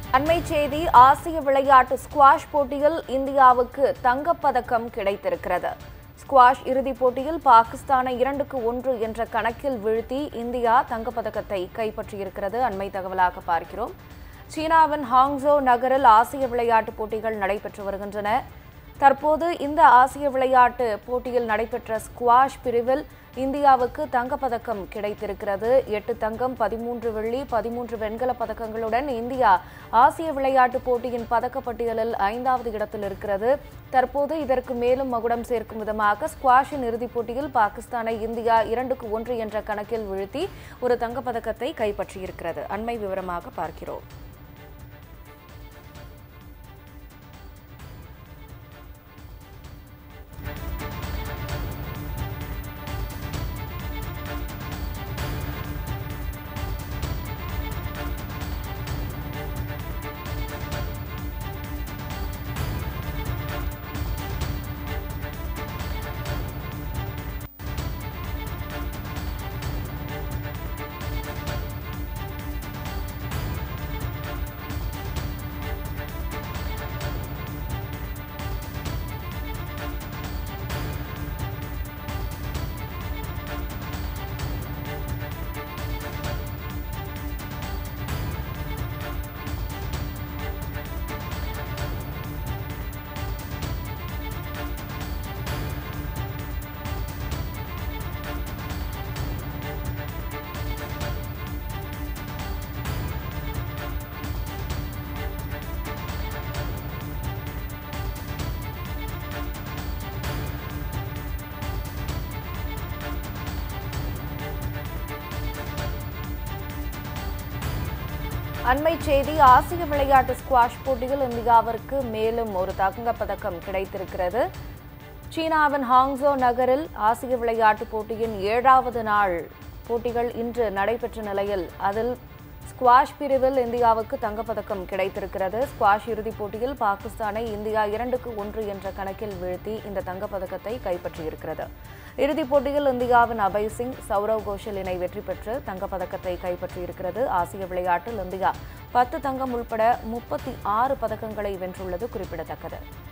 அண்மை செய்தி ஆசிய விளையாட்டு ஸ்குவாஷ் போட்டியில் இந்தியாவுக்கு தங்கப்பதக்கம் கிடைத்திருக்கிறது ஸ்குவாஷ் இறுதிப் போட்டியில் பாகிஸ்தானை இரண்டுக்கு ஒன்று என்ற கணக்கில் வீழ்த்தி இந்தியா தங்கப்பதக்கத்தை கைப்பற்றியிருக்கிறது அண்மை தகவலாக பார்க்கிறோம் சீனாவின் ஹாங்ஸோ நகரில் ஆசிய விளையாட்டுப் போட்டிகள் நடைபெற்று வருகின்றன தற்போது இந்த ஆசிய விளையாட்டு போட்டியில் நடைபெற்ற ஸ்குவாஷ் பிரிவில் இந்தியாவுக்கு தங்கப்பதக்கம் கிடைத்திருக்கிறது எட்டு தங்கம் பதிமூன்று வெள்ளி பதிமூன்று வெண்கலப் பதக்கங்களுடன் இந்தியா ஆசிய விளையாட்டுப் போட்டியின் பதக்கப்பட்டியலில் ஐந்தாவது இடத்தில் இருக்கிறது தற்போது இதற்கு மேலும் மகுடம் சேர்க்கும் விதமாக ஸ்குவாஷின் இறுதிப் போட்டியில் பாகிஸ்தானை இந்தியா இரண்டுக்கு ஒன்று என்ற கணக்கில் வீழ்த்தி ஒரு தங்கப்பதக்கத்தை கைப்பற்றியிருக்கிறது அண்மை விவரமாக பார்க்கிறோம் அண்மை செய்தி ஆசிய விளையாட்டு ஸ்குவாஷ் போட்டியில் இந்தியாவிற்கு மேலும் ஒரு தங்கப் பதக்கம் கிடைத்திருக்கிறது சீனாவின் ஹாங்ஸோ நகரில் ஆசிய விளையாட்டுப் போட்டியின் ஏழாவது நாள் போட்டிகள் இன்று நடைபெற்ற நிலையில் அதில் ஸ்குவாஷ் பிரிவில் இந்தியாவுக்கு தங்கப்பதக்கம் கிடைத்திருக்கிறது ஸ்குவாஷ் இறுதிப் போட்டியில் பாகிஸ்தானை இந்தியா இரண்டுக்கு ஒன்று என்ற கணக்கில் வீழ்த்தி இந்த தங்கப்பதக்கத்தை கைப்பற்றியிருக்கிறது இறுதிப் போட்டியில் இந்தியாவின் அபய் சிங் சௌரவ் கோஷல் இணை வெற்றி பெற்று தங்கப்பதக்கத்தை கைப்பற்றியிருக்கிறது ஆசிய விளையாட்டில் இந்தியா பத்து தங்கம் உள்பட முப்பத்தி ஆறு பதக்கங்களை வென்றுள்ளது குறிப்பிடத்தக்கது